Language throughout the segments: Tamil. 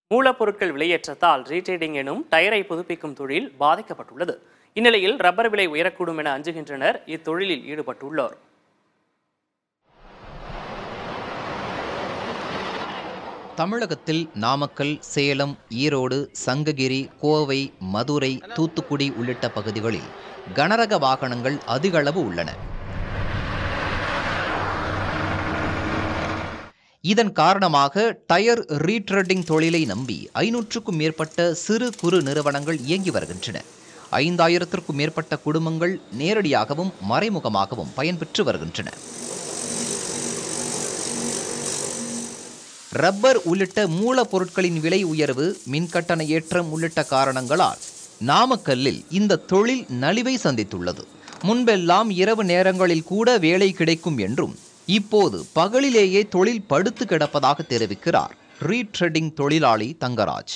மூலப்பொருட்கள் விலையேற்றத்தால் ரீட்ரேடிங் எனும் டயரை புதுப்பிக்கும் தொழில் பாதிக்கப்பட்டுள்ளது இந்நிலையில் ரப்பர் விலை உயரக்கூடும் என அஞ்சுகின்றனர் இத்தொழிலில் ஈடுபட்டுள்ளோர் தமிழகத்தில் நாமக்கல் சேலம் ஈரோடு சங்ககிரி கோவை மதுரை தூத்துக்குடி உள்ளிட்ட பகுதிகளில் கனரக வாகனங்கள் அதிக அளவு உள்ளன இதன் காரணமாக டயர் ரீட்ரெட்டிங் தொழிலை நம்பி ஐநூற்றுக்கும் மேற்பட்ட சிறு குறு நிறுவனங்கள் இயங்கி வருகின்றன ஐந்தாயிரத்திற்கும் மேற்பட்ட குடும்பங்கள் நேரடியாகவும் மறைமுகமாகவும் பயன்பெற்று வருகின்றன ரப்பர் உள்ளிட்ட மூலப்பொருட்களின் விலை உயர்வு மின்கட்டண ஏற்றம் உள்ளிட்ட காரணங்களால் நாமக்கல்லில் இந்த தொழில் நலிவை சந்தித்துள்ளது முன்பெல்லாம் இரவு நேரங்களில் கூட வேலை கிடைக்கும் என்றும் இப்போது பகலிலேயே தொழில் படுத்து கிடப்பதாக தெரிவிக்கிறார் ரீட்ரெடிங் தொழிலாளி தங்கராஜ்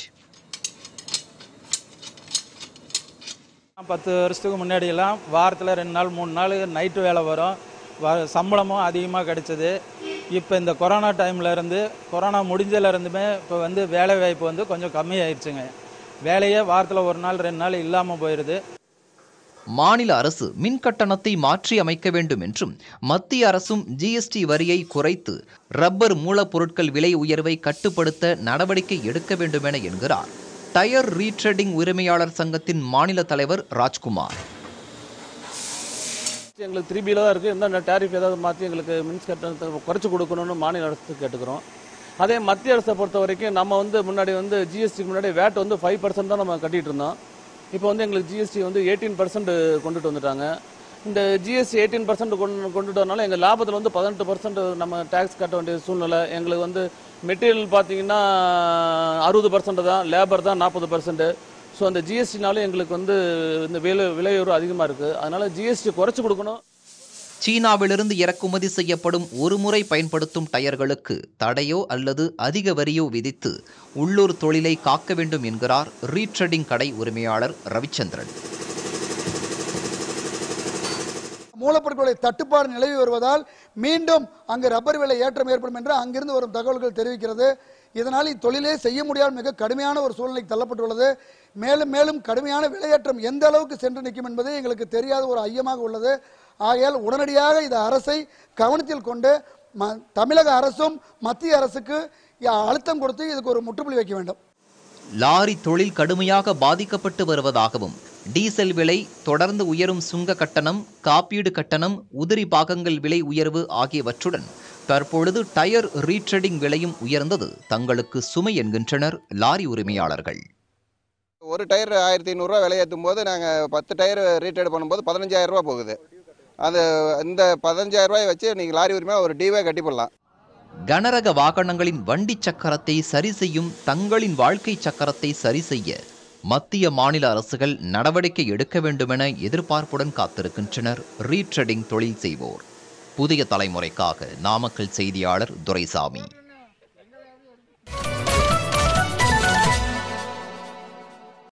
பத்து வருஷத்துக்கு முன்னாடியெல்லாம் வாரத்தில் ரெண்டு நாள் மூணு நாள் நைட்டு வேலை வரும் வ சம்பளமும் அதிகமாக கிடைச்சது இப்போ இந்த கொரோனா டைம்ல இருந்து கொரோனா முடிஞ்சதுல இருந்துமே இப்போ வந்து வேலை வாய்ப்பு வந்து கொஞ்சம் கம்மியாயிருச்சுங்க வேலையே வாரத்தில் ஒரு நாள் ரெண்டு நாள் இல்லாமல் போயிடுது மாநில அரசு மின் கட்டணத்தை மாற்றி அமைக்க வேண்டும் என்றும் மத்திய அரசும் ஜிஎஸ்டி வரியை குறைத்து ரப்பர் மூலப்பொருட்கள் விலை உயர்வை கட்டுப்படுத்த நடவடிக்கை எடுக்க வேண்டும் என என்கிறார் டயர் ரீட்ரெடிங் உரிமையாளர் சங்கத்தின் மாநில தலைவர் ராஜ்குமார் எங்களுக்கு த்ரீ பியில் தான் இருக்குது இந்த டேரிஃப் ஏதாவது மாற்றி எங்களுக்கு மின்ஸ் கட்டணத்தை குறைச்சி கொடுக்கணும்னு மாநில அரசு கேட்டுக்கிறோம் அதே மத்திய அரசை பொறுத்த வரைக்கும் நம்ம வந்து முன்னாடி வந்து ஜிஎஸ்டிக்கு முன்னாடி வேட் வந்து ஃபைவ் பர்சன்ட் தான் நம்ம கட்டிட்டு இருந்தோம் இப்போ வந்து எங்களுக்கு ஜிஎஸ்டி வந்து எயிட்டீன் பர்சன்ட் கொண்டுட்டு வந்துட்டாங்க இந்த ஜிஎஸ்டி எயிட்டீன் பர்சன்ட் கொண்டு கொண்டுட்டு வரனால எங்கள் லாபத்தில் வந்து பதினெட்டு பர்சன்ட் நம்ம டேக்ஸ் கட்ட வேண்டிய சூழ்நிலை எங்களுக்கு வந்து மெட்டீரியல் பார்த்தீங்கன்னா அறுபது பர்சன்ட் தான் லேபர் தான் நாற்பது பர்சன்ட் ஸோ அந்த ஜிஎஸ்டினால எங்களுக்கு வந்து இந்த விலை விலையுறவு அதிகமாக இருக்குது அதனால ஜிஎஸ்டி குறைச்சி கொடுக்கணும் சீனாவிலிருந்து இறக்குமதி செய்யப்படும் ஒருமுறை பயன்படுத்தும் டயர்களுக்கு தடையோ அல்லது அதிக வரியோ விதித்து உள்ளூர் தொழிலை காக்க வேண்டும் என்கிறார் ரீட்ரெடிங் கடை உரிமையாளர் ரவிச்சந்திரன் மூலப்பொருட்களுடைய தட்டுப்பாடு நிலவி வருவதால் மீண்டும் அங்கு ரப்பர் விலை ஏற்றம் ஏற்படும் என்று அங்கிருந்து வரும் தகவல்கள் தெரிவிக்கிறது இதனால் இத்தொழிலே செய்ய முடியாத மிக கடுமையான ஒரு சூழ்நிலைக்கு தள்ளப்பட்டுள்ளது மேலும் மேலும் கடுமையான விலையேற்றம் எந்த அளவுக்கு சென்று நிற்கும் என்பது எங்களுக்கு தெரியாத ஒரு ஐயமாக உள்ளது ஆகையால் உடனடியாக இந்த அரசை கவனத்தில் கொண்டு ம- தமிழக அரசும் மத்திய அரசுக்கு அழுத்தம் கொடுத்து இதுக்கு ஒரு முற்றுப்புள்ளி வைக்க வேண்டும் லாரி தொழில் கடுமையாக பாதிக்கப்பட்டு வருவதாகவும் டீசல் விலை தொடர்ந்து உயரும் சுங்க கட்டணம் காப்பீடு கட்டணம் உதிரி பாகங்கள் விலை உயர்வு ஆகியவற்றுடன் தற்பொழுது டயர் ரீட்ரெடிங் விலையும் உயர்ந்தது தங்களுக்கு சுமை என்கின்றனர் லாரி உரிமையாளர்கள் ஒரு டயர் ஆயிரத்தி ஐநூறுரூவா விலையேற்றும் போது நாங்கள் பத்து டயர் ரீட்ரேட் பண்ணும்போது பதினஞ்சாயிரம் ரூபா போகுது அது இந்த பதினஞ்சாயிரம் ரூபாயை வச்சு நீங்கள் லாரி உரிமையாக ஒரு டிவே கட்டி போடலாம் கனரக வாகனங்களின் வண்டி சக்கரத்தை சரி செய்யும் தங்களின் வாழ்க்கை சக்கரத்தை சரி செய்ய மத்திய மாநில அரசுகள் நடவடிக்கை எடுக்க வேண்டுமென எதிர்பார்ப்புடன் காத்திருக்கின்றனர் ரீட்ரெடிங் தொழில் செய்வோர் புதிய தலைமுறைக்காக நாமக்கல் செய்தியாளர் துரைசாமி